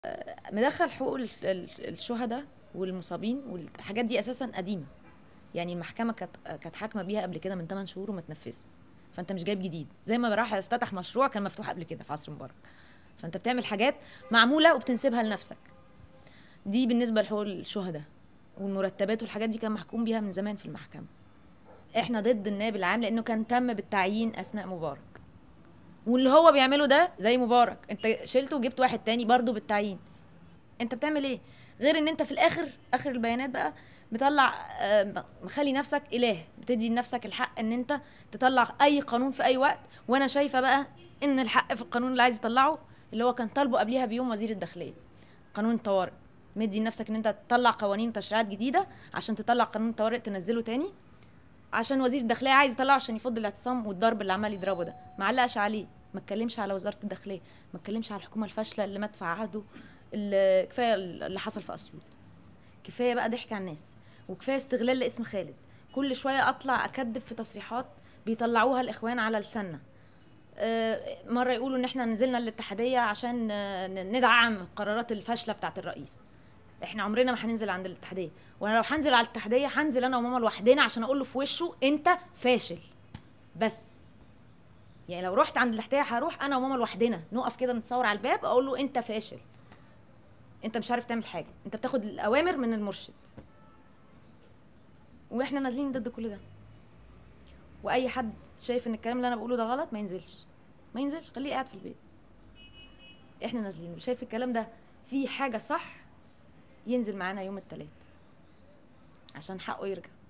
مدخل حقوق ال- ال- الشهداء والمصابين والحاجات دي اساسا قديمه يعني المحكمه كانت كانت حاكمه بيها قبل كده من 8 شهور وما تنفذش فانت مش جايب جديد زي ما راح افتتح مشروع كان مفتوح قبل كده في عصر مبارك فانت بتعمل حاجات معموله وبتنسبها لنفسك دي بالنسبه لحقوق الشهداء والمرتبات والحاجات دي كان محكوم بيها من زمان في المحكمه احنا ضد النائب العام لانه كان تم بالتعيين اثناء مبارك واللي هو بيعمله ده زي مبارك انت شلته وجبت واحد تاني برضه بالتعيين انت بتعمل ايه غير ان انت في الاخر اخر البيانات بقى بتطلع آه، مخلي نفسك اله بتدي لنفسك الحق ان انت تطلع اي قانون في اي وقت وانا شايفه بقى ان الحق في القانون اللي عايز يطلعه اللي هو كان طالبه قبليها بيوم وزير الداخليه قانون الطوارئ مدي لنفسك ان انت تطلع قوانين وتشريعات جديده عشان تطلع قانون الطوارئ تنزله تاني عشان وزير الداخليه عايز يطلعه عشان يفض الاعتصام والضرب اللي عمال يضربه ده ما علقش عليه ما اتكلمش على وزاره الداخليه ما اتكلمش على الحكومه الفاشله اللي مات في عهده اللي كفايه اللي حصل في اسيوط كفايه بقى ضحك على الناس وكفايه استغلال لاسم خالد كل شويه اطلع اكذب في تصريحات بيطلعوها الاخوان على لساننا آه، مره يقولوا ان احنا نزلنا الاتحاديه عشان آه، ندعم القرارات الفاشله بتاعه الرئيس احنا عمرنا ما هننزل عند الاتحاديه وانا لو هنزل على الاتحاديه هنزل انا وماما لوحدنا عشان اقول له في وشه انت فاشل بس يعني لو رحت عند الاتحاديه هروح انا وماما لوحدنا نقف كده نتصور على الباب اقول له انت فاشل انت مش عارف تعمل حاجه انت بتاخد الاوامر من المرشد واحنا نازلين ضد كل ده واي حد شايف ان الكلام اللي انا بقوله ده غلط ما ينزلش ما ينزلش خليه قاعد في البيت احنا نازلين شايف الكلام ده فيه حاجه صح ينزل معانا يوم التلات عشان حقه يرجع